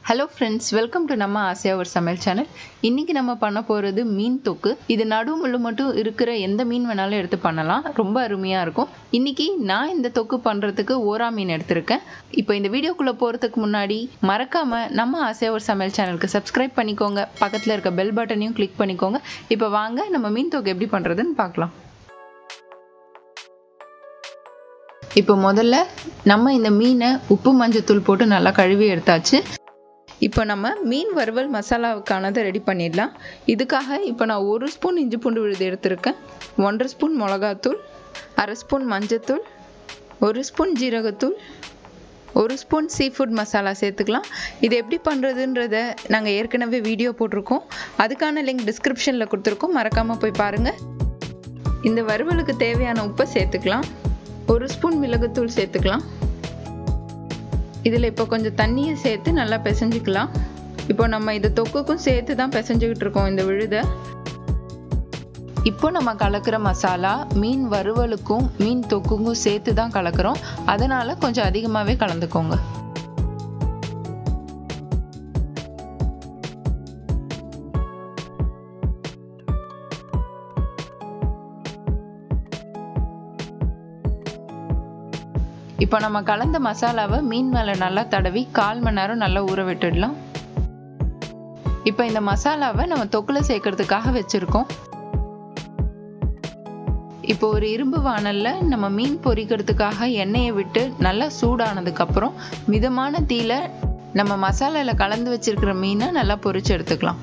hello friends welcome to நம்ம ஆசையா ஒரு சமையல் சேனல் இன்னைக்கு நம்ம பண்ண போகிறது மீன் தொக்கு இது நடு முள்ளு மட்டும் இருக்கிற எந்த மீன் வேணாலும் எடுத்து பண்ணலாம் ரொம்ப அருமையாக இருக்கும் இன்னைக்கு நான் இந்த தொக்கு பண்ணுறதுக்கு ஓரா மீன் எடுத்திருக்கேன் இப்போ இந்த வீடியோக்குள்ளே போகிறதுக்கு முன்னாடி மறக்காமல் நம்ம ஆசையா ஒரு சமையல் சேனலுக்கு சப்ஸ்கிரைப் பண்ணிக்கோங்க பக்கத்தில் இருக்க பெல் பட்டனையும் கிளிக் பண்ணிக்கோங்க இப்போ வாங்க நம்ம மீன் தொக்கு எப்படி பண்ணுறதுன்னு பார்க்கலாம் இப்போ முதல்ல நம்ம இந்த மீனை உப்பு மஞ்சத்தூள் போட்டு நல்லா கழுவி எடுத்தாச்சு இப்போ நம்ம மீன் வறுவல் மசாலாவுக்கானதை ரெடி பண்ணிடலாம் இதுக்காக இப்போ நான் ஒரு ஸ்பூன் இஞ்சி பூண்டு விழுது எடுத்திருக்கேன் ஒன்றரை ஸ்பூன் மிளகாத்தூள் அரை ஸ்பூன் மஞ்சத்தூள் ஒரு ஸ்பூன் ஜீரகத்தூள் ஒரு ஸ்பூன் சீ ஃபுட் மசாலா சேர்த்துக்கலாம் இது எப்படி பண்ணுறதுன்றத நாங்கள் ஏற்கனவே வீடியோ போட்டிருக்கோம் அதுக்கான லிங்க் டிஸ்கிரிப்ஷனில் கொடுத்துருக்கோம் மறக்காமல் போய் பாருங்கள் இந்த வறுவலுக்கு தேவையான உப்பை சேர்த்துக்கலாம் ஒரு ஸ்பூன் மிளகுத்தூள் சேர்த்துக்கலாம் இதில் இப்போ கொஞ்சம் தண்ணியை சேர்த்து நல்லா பிசைஞ்சிக்கலாம் இப்போ நம்ம இது தொக்குக்கும் சேர்த்து தான் பிசைஞ்சுக்கிட்டு இருக்கோம் இந்த விழுதை இப்போ நம்ம கலக்கிற மசாலா மீன் வறுவலுக்கும் மீன் தொக்குக்கும் சேர்த்து தான் கலக்கிறோம் அதனால் கொஞ்சம் அதிகமாகவே கலந்துக்கோங்க இப்போ நம்ம கலந்த மசாலாவை மீன் மேலே நல்லா தடவி கால் மணி நேரம் நல்லா ஊற விட்டுடலாம் இப்போ இந்த மசாலாவை நம்ம தொக்கில் சேர்க்கறதுக்காக வச்சுருக்கோம் இப்போ ஒரு இரும்பு வானலில் நம்ம மீன் பொரிக்கிறதுக்காக எண்ணெயை விட்டு நல்லா சூடானதுக்கப்புறம் மிதமான தீல நம்ம மசாலாவில் கலந்து வச்சிருக்கிற மீனை நல்லா பொரிச்சு எடுத்துக்கலாம்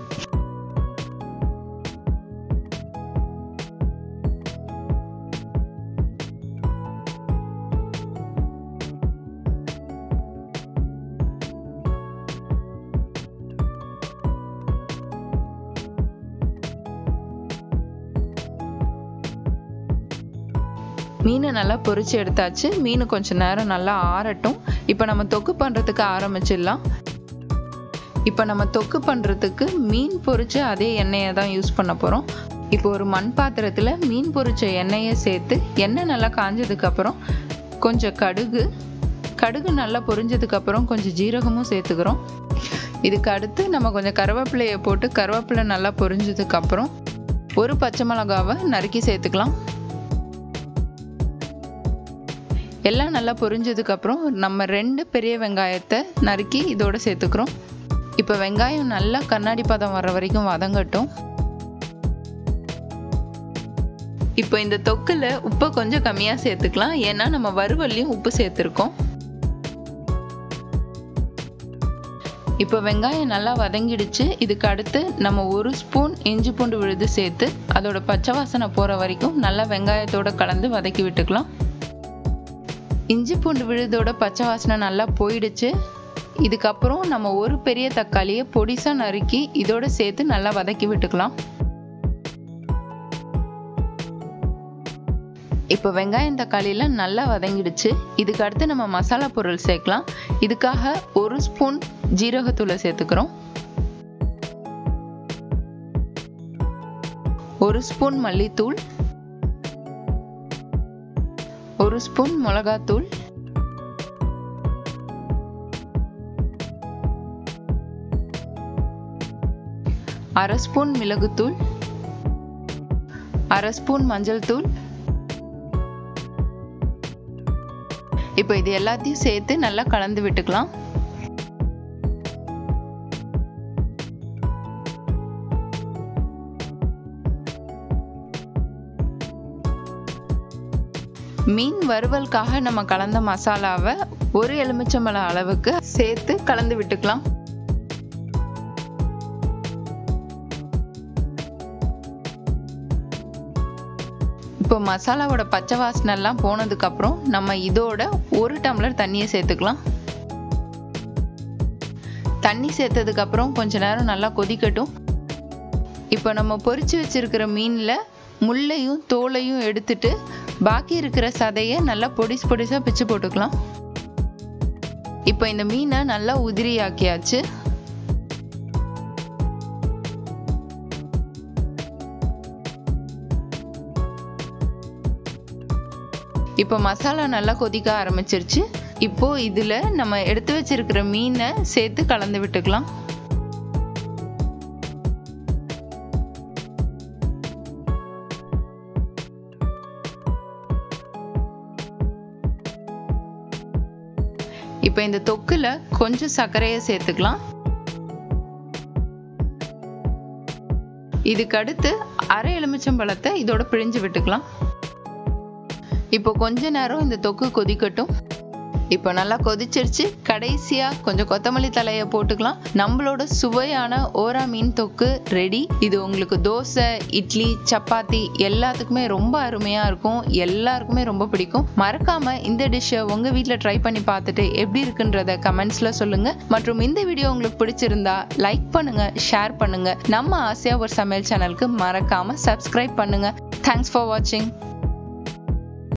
மீனை நல்லா பொரிச்சு எடுத்தாச்சு மீன் கொஞ்சம் நேரம் நல்லா ஆறட்டும் இப்போ நம்ம தொக்கு பண்ணுறதுக்கு ஆரம்பிச்சிடலாம் இப்போ நம்ம தொக்கு பண்ணுறதுக்கு மீன் பொரிச்ச அதே எண்ணெயை தான் யூஸ் பண்ண போகிறோம் இப்போ ஒரு மண் பாத்திரத்தில் மீன் பொரிச்ச எண்ணெயை சேர்த்து எண்ணெய் நல்லா காஞ்சதுக்கப்புறம் கொஞ்சம் கடுகு கடுகு நல்லா பொரிஞ்சதுக்கப்புறம் கொஞ்சம் ஜீரகமும் சேர்த்துக்கிறோம் இதுக்கு அடுத்து நம்ம கொஞ்சம் கருவேப்பிலையை போட்டு கருவேப்பிலை நல்லா பொரிஞ்சதுக்கப்புறம் ஒரு பச்சை மிளகாவை நறுக்கி சேர்த்துக்கலாம் எல்லாம் நல்லா பொரிஞ்சதுக்கப்புறம் நம்ம ரெண்டு பெரிய வெங்காயத்தை நறுக்கி இதோட சேர்த்துக்கிறோம் இப்போ வெங்காயம் நல்லா கண்ணாடி பதம் வர வரைக்கும் வதங்கட்டும் இப்போ இந்த தொக்கில் உப்பை கொஞ்சம் கம்மியாக சேர்த்துக்கலாம் ஏன்னா நம்ம வறுவல்லையும் உப்பு சேர்த்துருக்கோம் இப்போ வெங்காயம் நல்லா வதங்கிடுச்சு இதுக்கு அடுத்து நம்ம ஒரு ஸ்பூன் இஞ்சி பூண்டு விழுது சேர்த்து அதோட பச்சை வாசனை போகிற வரைக்கும் நல்லா வெங்காயத்தோட கலந்து வதக்கி விட்டுக்கலாம் இஞ்சி பூண்டு விழுதோட பச்சை வாசனை நல்லா போயிடுச்சு இதுக்கப்புறம் நம்ம ஒரு பெரிய தக்காளியை பொடிசாக நறுக்கி இதோட சேர்த்து நல்லா வதக்கி விட்டுக்கலாம் இப்போ வெங்காயம் தக்காளியெல்லாம் நல்லா வதங்கிடுச்சு இதுக்கு அடுத்து நம்ம மசாலா பொருள் சேர்க்கலாம் இதுக்காக ஒரு ஸ்பூன் ஜீரகத்தூளை சேர்த்துக்கிறோம் ஒரு ஸ்பூன் மல்லித்தூள் ஒரு ஸ்பூன் மிளகாத்தூள் அரை ஸ்பூன் மிளகுத்தூள் அரை ஸ்பூன் மஞ்சள் தூள் இப்போ இது எல்லாத்தையும் சேர்த்து நல்லா கலந்து விட்டுக்கலாம் மீன் வறுவலுக்காக நம்ம கலந்த மசாலாவை ஒரு எலுமிச்சம்பழம் அளவுக்கு சேர்த்து கலந்து விட்டுக்கலாம் இப்போ மசாலாவோட பச்சை வாசனைலாம் போனதுக்கப்புறம் நம்ம இதோட ஒரு டம்ளர் தண்ணியை சேர்த்துக்கலாம் தண்ணி சேர்த்ததுக்கப்புறம் கொஞ்ச நேரம் நல்லா கொதிக்கட்டும் இப்போ நம்ம பொரிச்சு வச்சிருக்கிற மீனில் முள்ளையும் தோலையும் எடுத்துட்டு பாக்கி இருக்கிற சதையை நல்லா பொடிசு பொடிசாக பிச்சு போட்டுக்கலாம் இப்போ இந்த மீனை நல்லா உதிரி ஆக்கியாச்சு இப்போ மசாலா நல்லா கொதிக்க ஆரம்பிச்சிருச்சு இப்போ இதில் நம்ம எடுத்து வச்சிருக்கிற மீனை சேர்த்து கலந்து விட்டுக்கலாம் இப்போ இந்த தொக்குல கொஞ்சம் சர்க்கரையை சேர்த்துக்கலாம் இதுக்கு அடுத்து அரை எலுமிச்சம்பழத்தை இதோட பிழிஞ்சு விட்டுக்கலாம் இப்போ கொஞ்ச நேரம் இந்த தொக்கு கொதிக்கட்டும் இப்போ நல்லா கொதிச்சிருச்சு கடைசியா கொஞ்சம் கொத்தமல்லி தலையை போட்டுக்கலாம் நம்மளோட சுவையான ஓரா மீன் தொக்கு ரெடி இது உங்களுக்கு தோசை இட்லி சப்பாத்தி எல்லாத்துக்குமே ரொம்ப அருமையா இருக்கும் எல்லாருக்குமே ரொம்ப பிடிக்கும் மறக்காம இந்த டிஷ்ஷை உங்க வீட்டில் ட்ரை பண்ணி பார்த்துட்டு எப்படி இருக்குன்றத கமெண்ட்ஸ்ல சொல்லுங்க மற்றும் இந்த வீடியோ உங்களுக்கு பிடிச்சிருந்தா லைக் பண்ணுங்க ஷேர் பண்ணுங்க நம்ம ஆசையா ஒரு சமையல் சேனலுக்கு மறக்காம சப்ஸ்கிரைப் பண்ணுங்க தேங்க்ஸ் ஃபார் வாட்சிங்